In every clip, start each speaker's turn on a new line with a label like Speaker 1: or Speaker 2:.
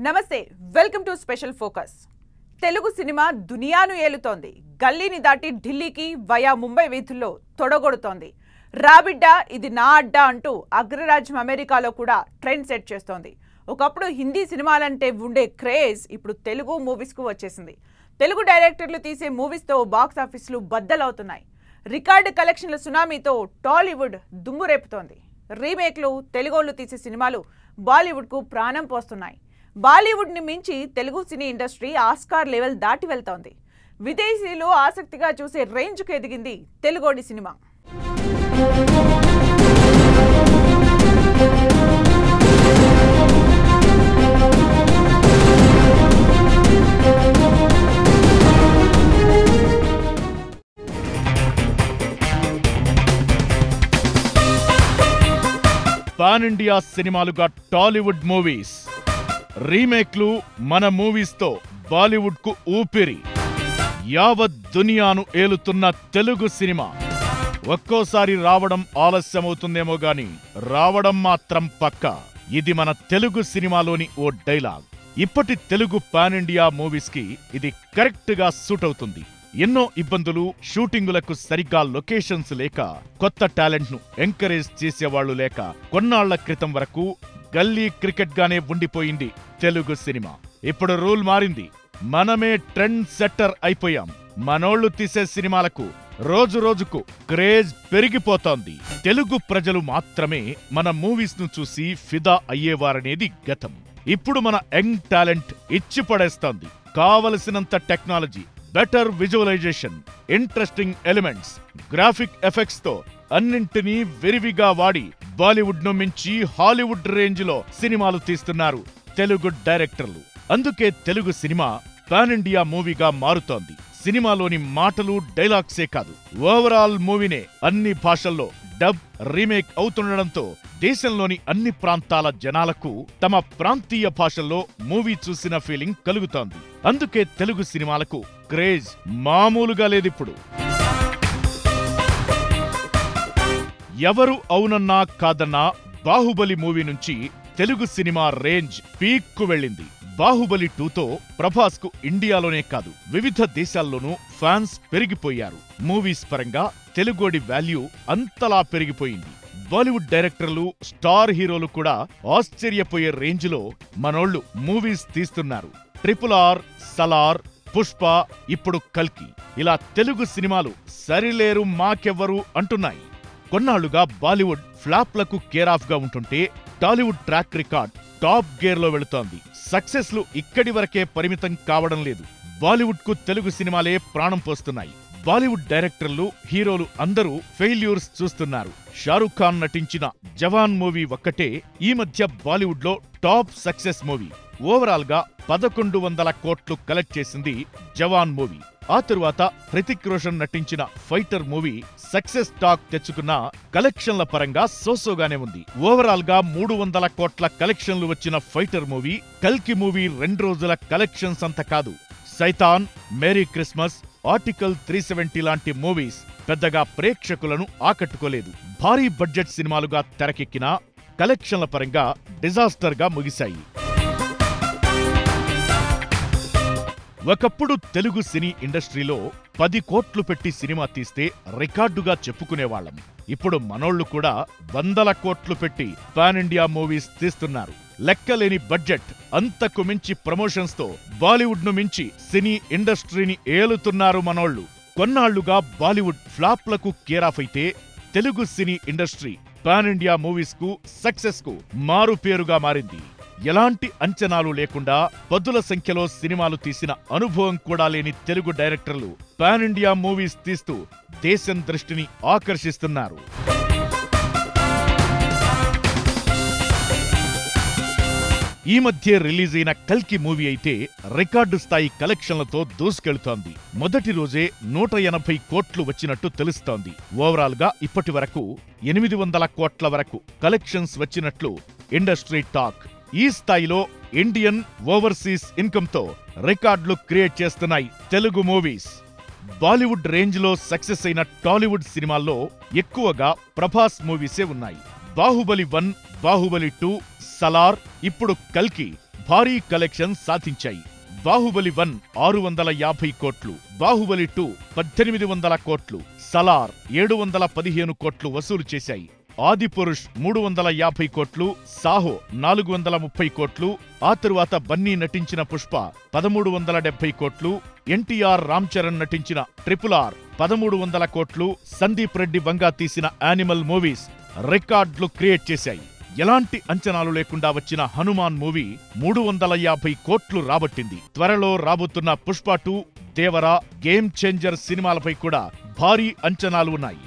Speaker 1: నమస్తే welcome to special focus Telugu cinema దునియాను ఏలుతోంది గల్లీని దాటి ఢిల్లీకి వయా ముంబై వీధుల్లో తొడగొడుతోంది రాబిడ్డ ఇది నా అడ్డా అంటూ అగ్రరాజ్యం అమెరికాలో కూడా ట్రెండ్ సెట్ చేస్తోంది ఒకప్పుడు హిందీ సినిమాలంటే ఉండే క్రేజ్ ఇప్పుడు తెలుగు మూవీస్కు వచ్చేసింది తెలుగు డైరెక్టర్లు తీసే మూవీస్తో బాక్స్ ఆఫీసులు బద్దలవుతున్నాయి రికార్డు కలెక్షన్ల సునామీతో టాలీవుడ్ దుమ్ము రేపుతోంది రీమేక్లు తెలుగోళ్లు తీసే సినిమాలు బాలీవుడ్కు ప్రాణం పోస్తున్నాయి బాలీవుడ్ని మించి Telugu cine industry Oscar level దాటి వెళ్తోంది విదేశీయులు ఆసక్తిగా చూసే రేంజ్కు ఎదిగింది తెలుగోడి సినిమా
Speaker 2: పాన్ ఇండియా సినిమాలుగా టాలీవుడ్ మూవీస్ రీమేక్లు మన మూవీస్ తో బాలీవుడ్ కు ఊపిరి యావత్ దునియాను ఏలుతున్న తెలుగు సినిమా ఒక్కోసారి రావడం ఆలస్యమవుతుందేమో గాని రావడం మాత్రం పక్కా ఇది మన తెలుగు సినిమాలోని ఓ డైలాగ్ ఇప్పటి తెలుగు పాన్ ఇండియా మూవీస్ కి ఇది కరెక్ట్ గా సూట్ అవుతుంది ఎన్నో ఇబ్బందులు షూటింగులకు సరిగ్గా లొకేషన్స్ లేక కొత్త టాలెంట్ ను ఎంకరేజ్ చేసేవాళ్లు లేక కొన్నాళ్ల క్రితం వరకు గల్లీ క్రికెట్ గానే ఉండిపోయింది తెలుగు సినిమా ఇప్పుడు రూల్ మారింది మనమే ట్రెండ్ సెట్టర్ అయిపోయాం మనోళ్లు తీసే సినిమాలకు రోజు రోజుకు క్రేజ్ పెరిగిపోతోంది తెలుగు ప్రజలు మాత్రమే మన మూవీస్ ను చూసి ఫిదా అయ్యేవారనేది గతం ఇప్పుడు మన యంగ్ టాలెంట్ ఇచ్చి పడేస్తోంది కావలసినంత technology better visualisation interesting elements graphic effects తో అన్నింటినీ విరివిగా వాడి బాలీవుడ్ ను మించి హాలీవుడ్ రేంజ్ లో సినిమాలు తీస్తున్నారు తెలుగు డైరెక్టర్లు అందుకే తెలుగు సినిమా పాన్ ఇండియా మూవీగా మారుతోంది సినిమాలోని మాటలు డైలాగ్సే కాదు ఓవరాల్ మూవీనే అన్ని భాషల్లో డబ్ రీమేక్ అవుతుండడంతో దేశంలోని అన్ని ప్రాంతాల జనాలకు తమ ప్రాంతీయ భాషల్లో మూవీ చూసిన ఫీలింగ్ కలుగుతోంది అందుకే తెలుగు సినిమాలకు క్రేజ్ మామూలుగా లేదిప్పుడు ఎవరు అవునన్నా కాదన్నా బాహుబలి మూవీ నుంచి తెలుగు సినిమా రేంజ్ పీక్కు వెళ్ళింది బాహుబలి టూతో ప్రభాస్ కు ఇండియాలోనే కాదు వివిధ దేశాల్లోనూ ఫ్యాన్స్ పెరిగిపోయారు మూవీస్ పరంగా తెలుగోడి వాల్యూ అంతలా పెరిగిపోయింది బాలీవుడ్ డైరెక్టర్లు స్టార్ హీరోలు కూడా ఆశ్చర్యపోయే రేంజ్లో మనోళ్లు మూవీస్ తీస్తున్నారు ట్రిపుల్ ఆర్ సలార్ పుష్ప ఇప్పుడు కల్కి ఇలా తెలుగు సినిమాలు సరిలేరు మాకెవ్వరు అంటున్నాయి కొన్నాళ్లుగా బాలీవుడ్ ఫ్లాప్లకు కేరాఫ్ గా ఉంటుంటే Tollywood track record top gear లో వెళుతోంది సక్సెస్ లు ఇక్కడి వరకే పరిమితం కావడం లేదు బాలీవుడ్ కు తెలుగు సినిమాలే ప్రాణం పోస్తున్నాయి బాలీవుడ్ డైరెక్టర్లు హీరోలు అందరూ ఫెయిల్యూర్స్ చూస్తున్నారు షారుఖ్ ఖాన్ నటించిన జవాన్ మూవీ ఒక్కటే ఈ మధ్య బాలీవుడ్ లో టాప్ సక్సెస్ మూవీ ఓవరాల్ గా పదకొండు వందల కోట్లు కలెక్ట్ చేసింది జవాన్ మూవీ ఆ తరువాత హృతిక్ రోషన్ నటించిన ఫైటర్ మూవీ సక్సెస్ టాక్ తెచ్చుకున్న కలెక్షన్ల పరంగా సోసోగానే ఉంది ఓవరాల్ గా మూడు వందల కోట్ల కలెక్షన్లు వచ్చిన ఫైటర్ మూవీ కల్కి మూవీ రెండు రోజుల కలెక్షన్స్ అంత కాదు Shaitaan Merry Christmas Article three seventy లాంటి మూవీస్ పెద్దగా ప్రేక్షకులను ఆకట్టుకోలేదు భారీ బడ్జెట్ సినిమాలుగా తెరకెక్కిన కలెక్షన్ల పరంగా డిజాస్టర్ గా ముగిశాయి ఒకప్పుడు తెలుగు సినీ ఇండస్ట్రీలో పది కోట్లు పెట్టి సినిమా తీస్తే రికార్డుగా చెప్పుకునేవాళ్లం ఇప్పుడు మనోళ్లు కూడా వందల కోట్లు పెట్టి పాన్ ఇండియా మూవీస్ తీస్తున్నారు లెక్కలేని బడ్జెట్ అంతకు మించి ప్రమోషన్స్ తో బాలీవుడ్ ను మించి సినీ ఇండస్ట్రీని ఏలుతున్నారు మనోళ్లు కొన్నాళ్లుగా బాలీవుడ్ ఫ్లాప్లకు కేరాఫ్ అయితే Telugu cine industry pan India movies కు సక్సెస్ కు మారు పేరుగా మారింది ఎలాంటి అంచనాలు లేకుండా పదుల సంఖ్యలో సినిమాలు తీసిన అనుభవం కూడా లేని తెలుగు డైరెక్టర్లు పాన్ ఇండియా మూవీస్ తీస్తూ దేశం దృష్టిని ఆకర్షిస్తున్నారు ఈ మధ్య రిలీజ్ అయిన కల్కి మూవీ అయితే రికార్డు స్థాయి కలెక్షన్లతో దూసుకెళ్తోంది మొదటి రోజే నూట ఎనభై కోట్లు వచ్చినట్టు తెలుస్తోంది ఓవరాల్ గా ఇప్పటి వరకు ఎనిమిది వందల కోట్ల వరకు కలెక్షన్స్ వచ్చినట్లు ఇండస్ట్రీ టాక్ ఈ స్థాయిలో ఇండియన్ ఓవర్సీస్ ఇన్కమ్ తో రికార్డులు క్రియేట్ చేస్తున్నాయి తెలుగు మూవీస్ బాలీవుడ్ రేంజ్ లో సక్సెస్ అయిన టాలీవుడ్ సినిమాల్లో ఎక్కువగా ప్రభాస్ మూవీసే ఉన్నాయి బాహుబలి వన్ బాహుబలి టూ సలార్ ఇప్పుడు కల్కి భారీ కలెక్షన్ సాధించాయి బాహుబలి వన్ ఆరు వందల యాభై కోట్లు బాహుబలి టూ పద్దెనిమిది వందల కోట్లు సలార్ ఏడు వందల పదిహేను కోట్లు వసూలు చేశాయి ఆదిపురుష్ మూడు వందల యాభై కోట్లు సాహో నాలుగు వందల ముప్పై కోట్లు ఆ తరువాత బన్నీ నటించిన పుష్ప పదమూడు వందల డెబ్బై కోట్లు ఎన్టీఆర్ రామ్ చరణ్ నటించిన ట్రిపుల్ ఆర్ పదమూడు వందల కోట్లు సందీప్ రెడ్డి వంగా తీసిన యానిమల్ మూవీస్ రికార్డులు క్రియేట్ చేశాయి ఎలాంటి అంచనాలు లేకుండా వచ్చిన హనుమాన్ మూవీ మూడు వందల యాభై కోట్లు రాబట్టింది త్వరలో రాబోతున్న Pushpa two Devara game changer సినిమాలపై కూడా భారీ అంచనాలు ఉన్నాయి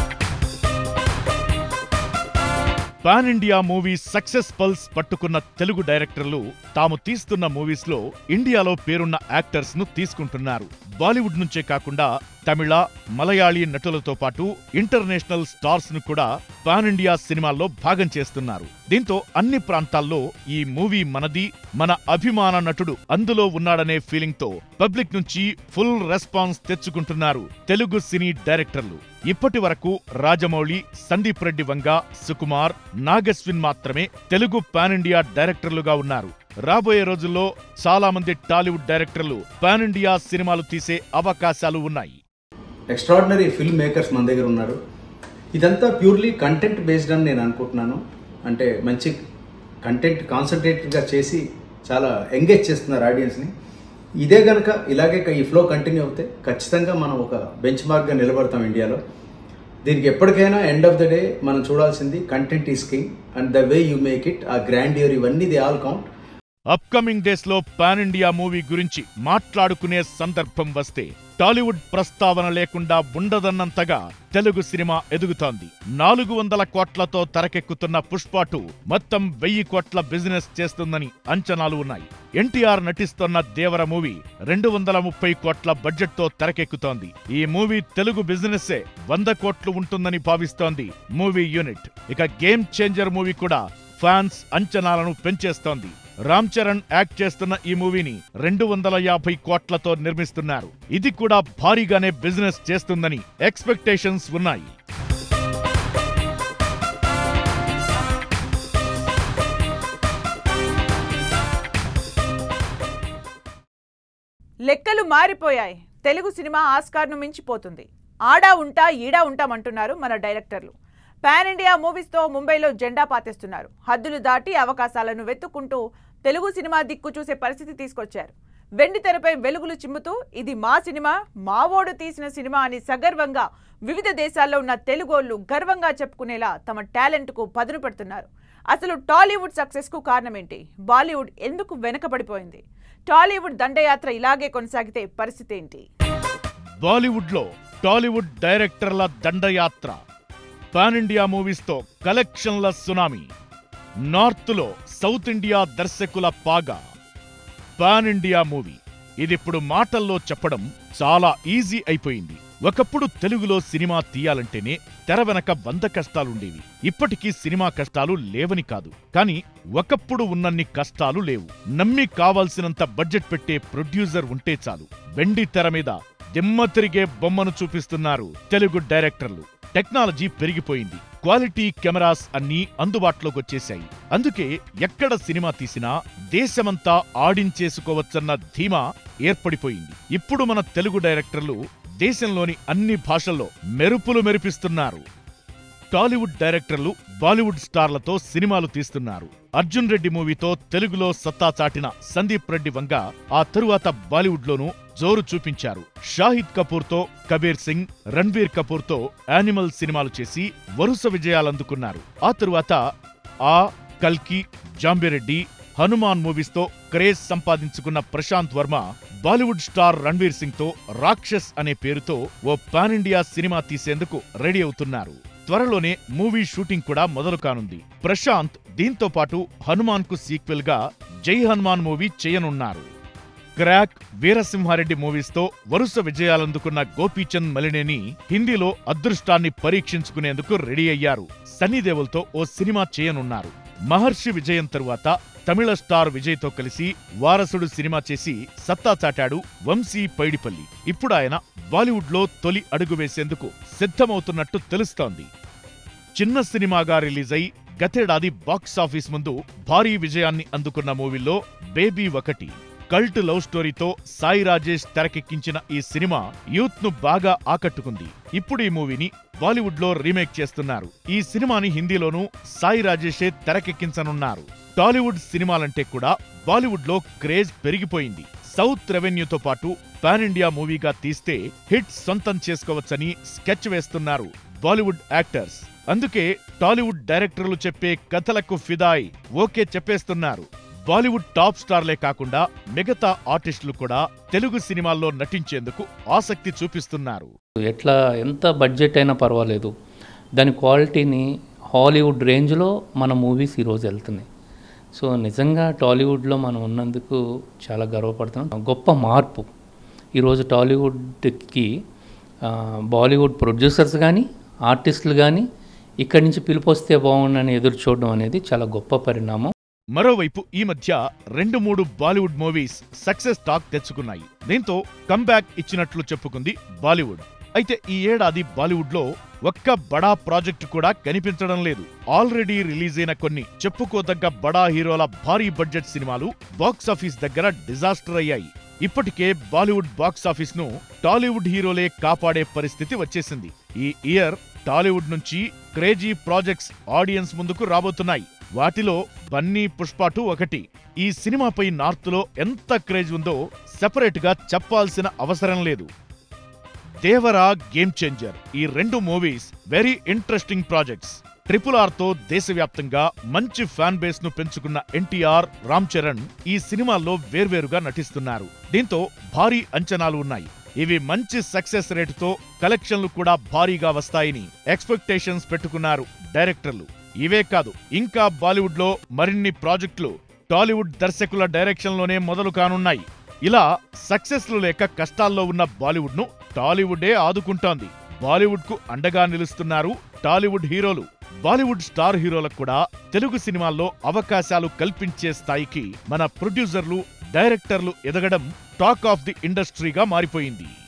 Speaker 2: pan India movie success pulse పట్టుకున్న తెలుగు డైరెక్టర్లు తాము తీస్తున్న మూవీస్ లో ఇండియాలో పేరున్న యాక్టర్స్ ను తీసుకుంటున్నారు బాలీవుడ్ నుంచే కాకుండా తమిళ మలయాళీ నటులతో పాటు ఇంటర్నేషనల్ స్టార్స్ ను కూడా పాన్ ఇండియా సినిమాల్లో భాగం చేస్తున్నారు దీంతో అన్ని ప్రాంతాల్లో ఈ మూవీ మనది మన అభిమాన నటుడు అందులో ఉన్నాడనే ఫీలింగ్ తో పబ్లిక్ నుంచి ఫుల్ రెస్పాన్స్ తెచ్చుకుంటున్నారు తెలుగు సినీ డైరెక్టర్లు ఇప్పటి వరకు రాజమౌళి సందీప్ రెడ్డి వంగ సుకుమార్ నాగస్విన్ మాత్రమే తెలుగు పాన్ ఇండియా డైరెక్టర్లుగా ఉన్నారు రాబోయే రోజుల్లో చాలా మంది టాలీవుడ్ డైరెక్టర్లు పాన్ ఇండియా సినిమాలు తీసే అవకాశాలు ఉన్నాయి
Speaker 3: ఎక్స్ట్రాడినరీ ఫిల్మ్ మేకర్స్ మన దగ్గర ఉన్నారు ఇదంతా ప్యూర్లీ కంటెంట్ బేస్డ్ అని నేను అనుకుంటున్నాను అంటే మంచి కంటెంట్ కాన్సన్ట్రేటెడ్గా చేసి చాలా ఎంగేజ్ చేస్తున్నారు ఆడియన్స్ని ఇదే కనుక ఇలాగే ఈ ఫ్లో కంటిన్యూ అవుతే ఖచ్చితంగా మనం ఒక బెంచ్ మార్క్గా నిలబడతాం ఇండియాలో దీనికి ఎప్పటికైనా ఎండ్ ఆఫ్ ద డే మనం చూడాల్సింది content is king and the way you make it ఆ గ్రాండియర్ ఇవన్నీ the all count
Speaker 2: upcoming days లో పాన్ ఇండియా మూవీ గురించి మాట్లాడుకునే సందర్భం వస్తే టాలీవుడ్ ప్రస్తావన లేకుండా ఉండదన్నంతగా తెలుగు సినిమా ఎదుగుతోంది నాలుగు వందల కోట్లతో తెరకెక్కుతున్న పుష్ప టూ మొత్తం వెయ్యి కోట్ల బిజినెస్ చేస్తుందని అంచనాలు ఉన్నాయి ఎన్టీఆర్ నటిస్తోన్న దేవర మూవీ రెండు వందల ముప్పై కోట్ల బడ్జెట్ తో తెరకెక్కుతోంది ఈ మూవీ తెలుగు బిజినెస్ వంద కోట్లు ఉంటుందని భావిస్తోంది మూవీ యూనిట్ ఇక గేమ్ చేంజర్ మూవీ కూడా ఫ్యాన్స్ అంచనాలను పెంచేస్తోంది రామ్ చరణ్ యాక్ట్ చేస్తున్న ఈ మూవీని రెండు వందల యాభై కోట్లతో నిర్మిస్తున్నారు ఇది కూడా భారీగానే బిజినెస్ చేస్తుందని ఎక్స్పెక్టేషన్స్ ఉన్నాయి
Speaker 1: లెక్కలు మారిపోయాయి తెలుగు సినిమా ఆస్కార్ను మించిపోతుంది ఆడా ఉంటా ఈడా ఉంటామంటున్నారు మన డైరెక్టర్లు పాన్ ఇండియా మూవీస్తో ముంబైలో జెండా పాతేస్తున్నారు హద్దులు దాటి అవకాశాలను వెతుక్కుంటూ తెలుగు సినిమా దిక్కు చూసే పరిస్థితి తీసుకొచ్చారు వెండి తెరపై వెలుగులు చిమ్ముతూ ఇది మా సినిమా మావోడు తీసిన సినిమా అని సగర్వంగా వివిధ దేశాల్లో ఉన్న తెలుగోళ్లు గర్వంగా చెప్పుకునేలా తమ టాలెంట్కు పదును పెడుతున్నారు అసలు టాలీవుడ్ సక్సెస్కు కారణమేంటి బాలీవుడ్ ఎందుకు వెనకబడిపోయింది టాలీవుడ్ దండయాత్ర ఇలాగే కొనసాగితే పరిస్థితి ఏంటి
Speaker 2: బాలీవుడ్లో టాలీవుడ్ డైరెక్టర్ల దండయాత్ర పాన్ ఇండియా మూవీస్తో కలెక్షన్ల సునామీ నార్త్లో సౌత్ ఇండియా దర్శకుల పాగా పాన్ ఇండియా మూవీ ఇదిప్పుడు మాటల్లో చెప్పడం చాలా ఈజీ అయిపోయింది ఒకప్పుడు తెలుగులో సినిమా తీయాలంటేనే తెర వెనక వంద కష్టాలుండేవి ఇప్పటికీ సినిమా కష్టాలు లేవని కాదు కానీ ఒకప్పుడు ఉన్నన్ని కష్టాలు లేవు నమ్మి కావాల్సినంత బడ్జెట్ పెట్టే ప్రొడ్యూసర్ ఉంటే చాలు వెండి తెర మీద దిమ్మ తిరిగే బొమ్మను చూపిస్తున్నారు తెలుగు డైరెక్టర్లు టెక్నాలజీ పెరిగిపోయింది క్వాలిటీ కెమెరాస్ అన్నీ అందుబాటులోకి వచ్చేశాయి అందుకే ఎక్కడ సినిమా తీసినా దేశమంతా ఆడించేసుకోవచ్చన్న ధీమా ఏర్పడిపోయింది ఇప్పుడు మన తెలుగు డైరెక్టర్లు దేశంలోని అన్ని భాషల్లో మెరుపులు మెరిపిస్తున్నారు టాలీవుడ్ డైరెక్టర్లు బాలీవుడ్ స్టార్లతో సినిమాలు తీస్తున్నారు అర్జున్ రెడ్డి మూవీతో తెలుగులో సత్తా చాటిన సందీప్ రెడ్డి వంగ ఆ తరువాత బాలీవుడ్లోనూ జోరు చూపించారు షాహిద్ కపూర్తో కబీర్ సింగ్ రణ్వీర్ కపూర్తో యానిమల్ సినిమాలు చేసి వరుస విజయాలందుకున్నారు ఆ తరువాత ఆ కల్కి జాంబిరెడ్డి హనుమాన్ మూవీస్తో క్రేజ్ సంపాదించుకున్న ప్రశాంత్ వర్మ బాలీవుడ్ స్టార్ రణ్వీర్ సింగ్ తో రాక్షస్ అనే పేరుతో ఓ పాన్ ఇండియా సినిమా తీసేందుకు రెడీ అవుతున్నారు త్వరలోనే మూవీ షూటింగ్ కూడా మొదలు కానుంది ప్రశాంత్ దీంతో పాటు హనుమాన్ కు సీక్వెల్ గా జై హనుమాన్ మూవీ చేయనున్నారు క్రాక్ వీరసింహారెడ్డి మూవీస్ తో వరుస విజయాలందుకున్న గోపీచంద్ మలినేని హిందీలో అదృష్టాన్ని పరీక్షించుకునేందుకు రెడీ అయ్యారు సన్నీ దేవల్తో ఓ సినిమా చేయనున్నారు మహర్షి విజయం తరువాత తమిళ స్టార్ విజయ్తో కలిసి వారసుడు సినిమా చేసి సత్తా చాటాడు వంశీ పైడిపల్లి ఇప్పుడు ఆయన బాలీవుడ్లో తొలి అడుగు వేసేందుకు సిద్ధమవుతున్నట్టు తెలుస్తోంది చిన్న సినిమాగా రిలీజ్ అయి గతేడాది బాక్స్ ఆఫీస్ ముందు భారీ విజయాన్ని అందుకున్న మూవీల్లో బేబీ ఒకటి కల్ట్ లవ్ స్టోరీతో సాయి రాజేష్ తెరకెక్కించిన ఈ సినిమా యూత్ ను బాగా ఆకట్టుకుంది ఇప్పుడు ఈ మూవీని బాలీవుడ్ లో రీమేక్ చేస్తున్నారు ఈ సినిమాని హిందీలోనూ సాయి రాజేషే తెరకెక్కించనున్నారు టాలీవుడ్ సినిమాలంటే కూడా బాలీవుడ్ లో క్రేజ్ పెరిగిపోయింది సౌత్ రెవెన్యూతో పాటు పాన్ ఇండియా మూవీగా తీస్తే హిట్ సొంతం చేసుకోవచ్చని స్కెచ్ వేస్తున్నారు బాలీవుడ్ యాక్టర్స్ అందుకే టాలీవుడ్ డైరెక్టర్లు చెప్పే కథలకు ఫిదాయ్ ఓకే చెప్పేస్తున్నారు బాలీవుడ్ టాప్ స్టార్లే కాకుండా మిగతా ఆర్టిస్టులు కూడా తెలుగు సినిమాల్లో నటించేందుకు ఆసక్తి చూపిస్తున్నారు
Speaker 4: ఎట్లా ఎంత బడ్జెట్ అయినా పర్వాలేదు దాని క్వాలిటీని హాలీవుడ్ రేంజ్లో మన మూవీస్ ఈరోజు వెళ్తున్నాయి సో నిజంగా టాలీవుడ్లో మనం ఉన్నందుకు చాలా గర్వపడుతున్నాం గొప్ప మార్పు ఈరోజు టాలీవుడ్కి ఆ, బాలీవుడ్ ప్రొడ్యూసర్స్ కానీ ఆర్టిస్టులు కానీ ఇక్కడి నుంచి పిలుపు వస్తే బాగుండని ఎదురు చూడడం అనేది చాలా గొప్ప పరిణామం
Speaker 2: మరోవైపు ఈ మధ్య రెండు మూడు బాలీవుడ్ మూవీస్ సక్సెస్ టాక్ తెచ్చుకున్నాయి దీంతో కంబ్యాక్ ఇచ్చినట్లు చెప్పుకుంది బాలీవుడ్ అయితే ఈ ఏడాది బాలీవుడ్ లో ఒక్క బడా ప్రాజెక్టు కూడా కనిపించడం లేదు ఆల్రెడీ రిలీజ్ అయిన కొన్ని చెప్పుకోదగ్గ బడా హీరోల భారీ బడ్జెట్ సినిమాలు బాక్స్ ఆఫీస్ దగ్గర డిజాస్టర్ అయ్యాయి ఇప్పటికే బాలీవుడ్ బాక్స్ ఆఫీస్ ను టాలీవుడ్ హీరోలే కాపాడే పరిస్థితి వచ్చేసింది ఈ ఇయర్ టాలీవుడ్ నుంచి క్రేజీ ప్రాజెక్ట్స్ ఆడియన్స్ ముందుకు రాబోతున్నాయి వాటిలో బన్నీ పుష్ప టూ ఒకటి ఈ సినిమాపై నార్త్ లో ఎంత క్రేజ్ ఉందో సెపరేట్ గా చెప్పాల్సిన అవసరం లేదు దేవరా గేమ్ చేంజర్ ఈ రెండు movies very interesting projects triple R తో దేశవ్యాప్తంగా మంచి ఫ్యాన్ బేస్ ను పెంచుకున్న ఎన్టీఆర్ రామ్ చరణ్ ఈ సినిమాల్లో వేర్వేరుగా నటిస్తున్నారు దీంతో భారీ అంచనాలు ఉన్నాయి ఇవి మంచి సక్సెస్ రేటుతో కలెక్షన్లు కూడా భారీగా వస్తాయని ఎక్స్పెక్టేషన్స్ పెట్టుకున్నారు డైరెక్టర్లు ఇవే కాదు ఇంకా బాలీవుడ్ లో మరిన్ని ప్రాజెక్టులు టాలీవుడ్ దర్శకుల డైరెక్షన్లోనే మొదలు కానున్నాయి ఇలా సక్సెస్లు లేక కష్టాల్లో ఉన్న బాలీవుడ్ ను టాలీవుడే ఆదుకుంటోంది బాలీవుడ్ కు అండగా నిలుస్తున్నారు టాలీవుడ్ హీరోలు బాలీవుడ్ స్టార్ హీరోలకు కూడా తెలుగు సినిమాల్లో అవకాశాలు కల్పించే స్థాయికి మన ప్రొడ్యూసర్లు డైరెక్టర్లు ఎదగడం టాక్ ఆఫ్ ది ఇండస్ట్రీగా మారిపోయింది